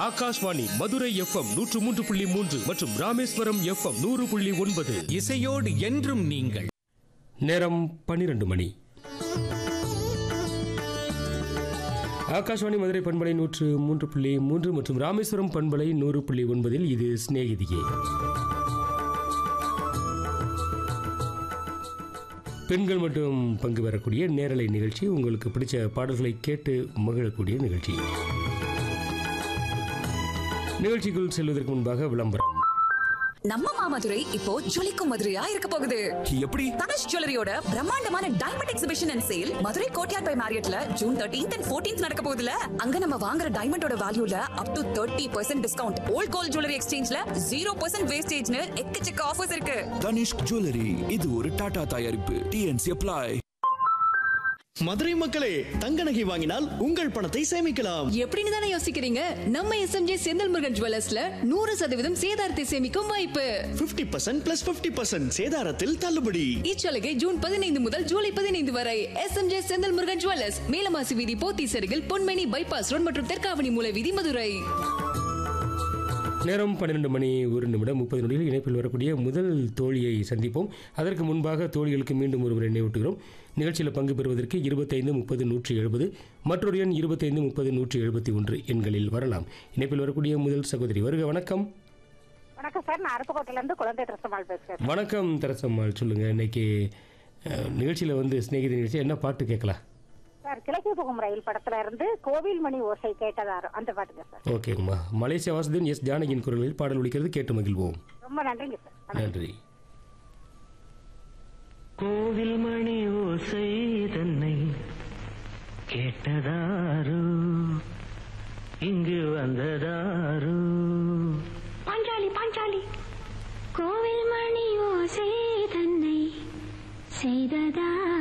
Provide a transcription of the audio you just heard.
Akashvani Madurai FM நூற்று மூன்று புள்ளி மூன்று மற்றும் ராமேஸ்வரம் எஃப்எம் நூறு புள்ளி ஒன்பது இசையோடு என்றும் நீங்கள் நேரம் பன்னிரண்டு மணி ஆகாஷ்வாணி மதுரை பண்பலை நூற்று மூன்று புள்ளி மூன்று மற்றும் ராமேஸ்வரம் பண்பலை நூறு புள்ளி ஒன்பதில் இது சிநேகிதியே பெண்கள் மட்டும் பங்கு பெறக்கூடிய நேரலை நிகழ்ச்சி உங்களுக்கு பிடிச்ச பாடல்களை கேட்டு மகிழக்கூடிய நிகழ்ச்சி நிகழ்ச்சிக்குள் செல்வதற்கு முன்பாக விளம்பரம் நம்ம மாமதுரை இப்போ ஜொலிக்கும் மதுரையா இருக்க போகுது எப்படி தனுஷ் ஜுவல்லரியோட பிரம்மாண்டமான diamond exhibition and sale Madurai Courtyard by மேரியட்ல ஜூன் தேர்ட்டீன்த் அண்ட் ஃபோர்டீன்த் நடக்க போகுதுல அங்க நம்ம வாங்குற டைமண்டோட வேல்யூல up to thirty percent discount old gold jewellery எக்ஸ்சேஞ்ச்ல ஜீரோ பர்சன்ட் வேஸ்டேஜ்னு எக்கச்சக்க ஆஃபர்ஸ் இருக்கு தனிஷ்க் ஜுவல்லரி இது ஒரு டாடா தயாரிப்பு டிஎன்சி அப்ளை மதுரை மக்களே தங்க நகை வாங்கினால் உங்கள் பணத்தை சேமிக்கலாம் எப்படின்னு தானே யோசிக்கிறீங்க நம்ம எஸ்எம்ஜே செந்தில் முருகன் ஜுவல்லர்ஸ்ல நூறு சதவீதம் சேதாரத்தை சேமிக்கும் வாய்ப்பு 50% பர்சன்ட் பிளஸ் பிப்டி பர்சன்ட் சேதாரத்தில் தள்ளுபடி இச்சலுகை ஜூன் பதினைந்து முதல் ஜூலை பதினைந்து வரை எஸ்எம்ஜே செந்தில் முருகன் ஜுவல்லர்ஸ் மேலமாசி வீதி போத்தி சருகில் பொன்மேனி பைபாஸ் ரோட் மற்றும் தெற்காவணி மூல வீதி மதுரை நேரம் பன்னிரெண்டு மணி ஒரு நிமிடம் முப்பது நொடியில் இணைப்பில் வரக்கூடிய முதல் தோழியை சந்திப்போம் அதற்கு முன்பாக தோழிகளுக்கு மீண்டும் ஒருமுறை நினைவூட்டுகிறோம் நிகழ்ச்சியில் பங்கு பெறுவதற்கு இருபத்தைந்து முப்பது நூற்றி எழுபது மற்றொரு எண் இருபத்தைந்து முப்பது நூற்றி எழுபத்தி ஒன்று எண்களில் வரலாம் இணைப்பில் வரக்கூடிய முதல் சகோதரி வருக வணக்கம் வணக்கம் சார் நான் அருப்புக்கோட்டையில இருந்து குழந்தை திருசமால் பேசுறேன் சொல்லுங்க தரசம்மாள் சொல்லுங்கள் இன்னைக்கு நிகழ்ச்சியில் வந்து சிநேகிதி நிகழ்ச்சி என்ன பாட்டு கேட்கலாம் சார் கிழக்கு புகும் ரயில் படத்துல இருந்து கோவில் மணி ஓசை கேட்டதாரோ அந்த பாட்டுங்க சார் ஓகேங்கம்மா மலேசியா வாசுதேவன் எஸ் ஜானகியின் குரலில் பாடல் ஒலிக்கிறது கேட்டு மகிழ்வோம் ரொம்ப நன்றிங்க சார் நன்றி கோவில் மணி ஓசை தன்னை கேட்டதாரு இங்கு வந்ததாரு பாஞ்சாலி பாஞ்சாலி கோவில் மணி ஓசை தன்னை செய்ததா